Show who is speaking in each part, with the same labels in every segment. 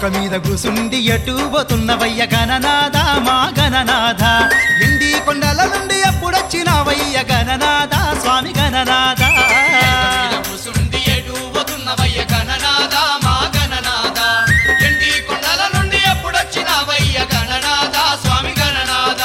Speaker 1: ఎలుక మీద కూసుండి ఎటు పోతున్నవయ్య గణనాథ మా గణనాథ ఎండి కొండల నుండి ఎప్పుడొచ్చినవయ్య గణనాథ స్వామి గణనాథ
Speaker 2: మీద కూసుండి ఎటు పోతున్నవయ్య గణనాథ మా గణనాథ ఎండి కొండల నుండి ఎప్పుడొచ్చినవయ్య గణనాథ స్వామి గణనాథ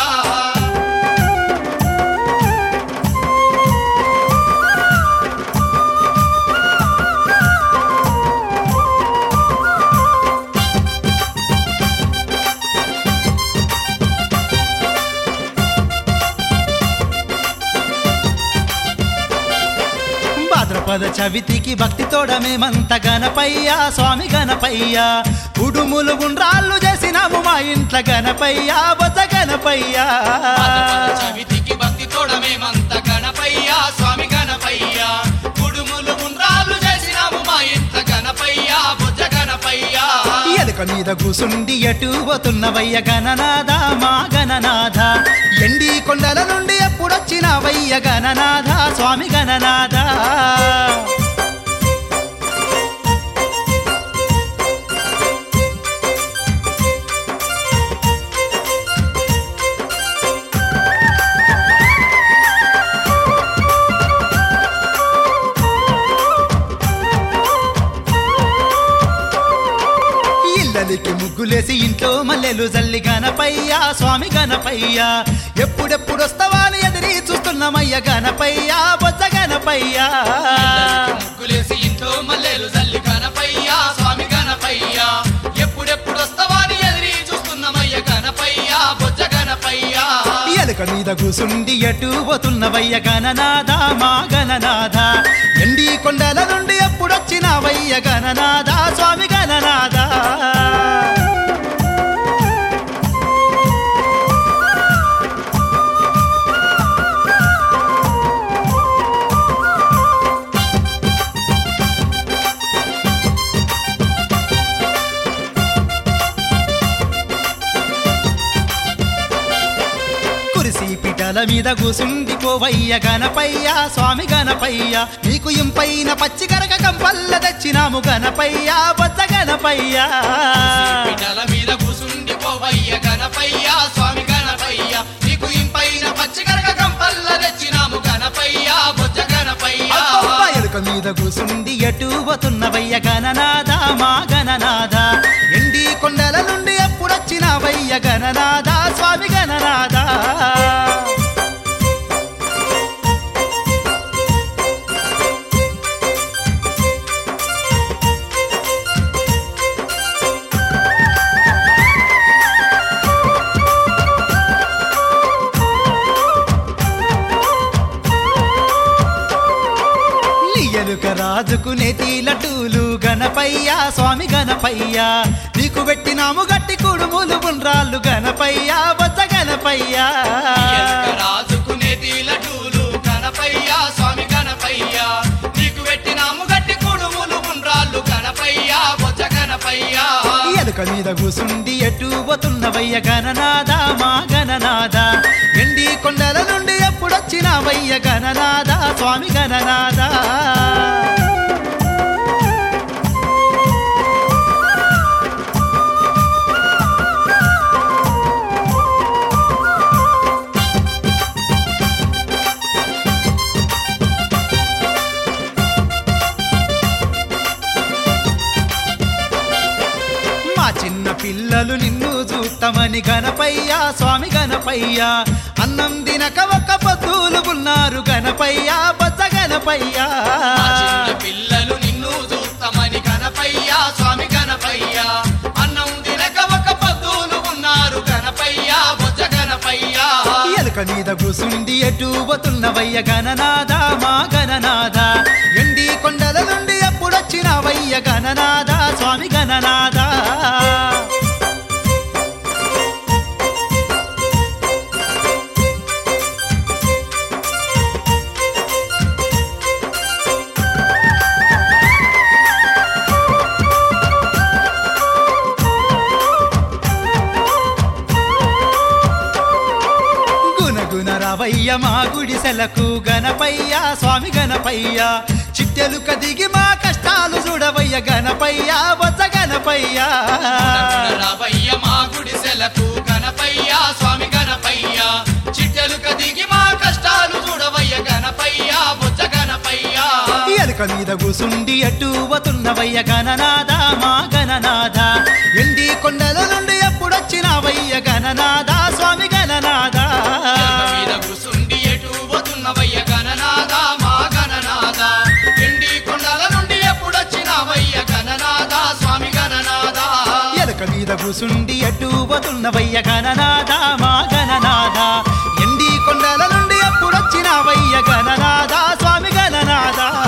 Speaker 1: భాద్రపద చవితికి భక్తి తోడమేమంత గణపయ్య స్వామి గణపయ్య కుడుములు గుండ్రాళ్ళు చేసినాము మా ఇంట్ల గణపయ్య బొజ్జ గణపయ్య
Speaker 2: చవితికి భక్తి తోడమేమంత గణపయ్య స్వామి గణపయ్య కుడుములు గుండ్రాలు చేసినాము మా ఇంత గణపయ్య బుజ్జ గణపయ్య
Speaker 1: ఎలుక మీద కూసుండి ఎటు పోతున్నవయ్య గణనాథ మా గణనాథ ఎండి కొండల నుండి ఎప్పుడొచ్చినవయ్య గణనాథ స్వామి గణనాథ ఇల్లలికి ముగ్గులేసి ఇంట్లో మల్లెలు జల్లి గణపయ్య స్వామి గణపయ్య ఎప్పుడెప్పుడొస్తావా అని ఎదిరి చూస్తున్నామయ్య గణపయ్య బొజ్జ గణపయ్య
Speaker 2: ముగ్గులేసి ఇంట్లో మల్లెలు జల్లి గణపయ్య స్వామి గణపయ్య ఎప్పుడెప్పుడు వస్తావా అని ఎదిరి చూస్తున్నామయ్య గణపయ్య బొజ్జ గణపయ్య
Speaker 1: ఎలుక మీద కూసుండి ఎటు పోతున్నవయ్య గణనాథ మా గణనాథ ఎండి కొండల నుండి ఎప్పుడొచ్చినవయ్య గణనాథ స్వామి గణనాథ కురిసి పిటల మీద కూసుండి పోవయ్య గణపయ్య స్వామి గణపయ్య నీకు ఇంపైన పచ్చి కరక కంపల్ల తెచ్చినాము గణపయ్య బొజ్జ గణపయ్య
Speaker 2: పిటల మీద కూసుండి పోవయ్య గణపయ్య స్వామి గణపయ్య నీకు ఇంపైన పచ్చికరక కంపల్ల తెచ్చినాము గణపయ్య బొజ్జ గణపయ్య
Speaker 1: అబ్బబ్బ, ఎలుక మీద కూసుండి ఎటు పోతున్నవయ్య గణనాథ మా గణనాథ ఎండి కొండల నుండి ఎప్పుడొచ్చినవయ్య గణనాథ స్వామి గణనాథ నీ ఎలుక రాజుకు నెతి లడ్డూలు గణపయ్య స్వామి గణపయ్య నీకు పెట్టినాము గట్టి కుడుములు గుండ్రాళ్ళు గణపయ్య బొజ్జ గణపయ్య
Speaker 2: ఎలుక రాజుకునేది లడ్డూలు గణపయ్య స్వామి గణపయ్య నీకు పెట్టినాము గట్టి కుడుములు ఉండ్రాళ్ళు గణపయ్య బొజ్జ గణపయ్య
Speaker 1: ఎలుక మీద కూసుండి ఎటు పోతున్నవయ్య గణనాథ మా గణనాథ ఎండి కొండల నుండి ఎప్పుడొచ్చినవయ్య గణనాథ స్వామి గణనాథ మా చిన్న పిల్లలు నిన్ను చూస్తామని గణపయ్య స్వామి గణపయ్య అన్నం తినక ఒక్క పొద్దులు ఉన్నారు గణపయ్య బొజ్జ గణపయ్య
Speaker 2: మా చిన్న పిల్లలు నిన్ను చూస్తామని గణపయ్య స్వామి గణపయ్య అన్నం తినక ఒక పొద్దులు ఉన్నారు గణపయ్య బొజ్జ గణపయ్య
Speaker 1: ఎలుక మీద కూసుండి ఎటు పోతున్నవయ్య గణనాథ మా గణనాథ ఎండి కొండల నుండి ఎప్పుడొచ్చినవయ్య గణనాథ స్వామి గణనాథ గుణగుణ రావయ్య మా గుడిసెలకు గణపయ్య స్వామి గణపయ్య చిట్టెలు కదిగి మా కష్టాలు చూడవయ్య గణపయ్య బొజ్జ గణపయ్య
Speaker 2: రావయ్య మా గుడిసెలకు గణపయ్య స్వామి గణపయ్య చిట్టెలు కదిగి మా కష్టాలు చూడవయ్య గణపయ్య బుజ్జ గణపయ్య
Speaker 1: ఎలుక మీద కూసుండి అట్టువతున్నవయ్య గణనాథ మా గణనాథ ఎండి కొండల నుండి ఎప్పుడొచ్చినావయ్య గణనాథ స్వామి గణనాథ
Speaker 2: ఎలుక మీద కూసుండి ఎటు పోతున్నవయ్య గణనాథ మా గణనాథ ఎండి కొండల నుండి ఎప్పుడొచ్చినావయ్య గణనాథ స్వామి గణనాథ
Speaker 1: ఎలుక మీద కూసుండి అట్టువతున్నవయ్య గణనాథ మా గణనాథ ఎండి కొండల నుండి ఎప్పుడొచ్చినావయ్య గణనాథ స్వామి గణనాథ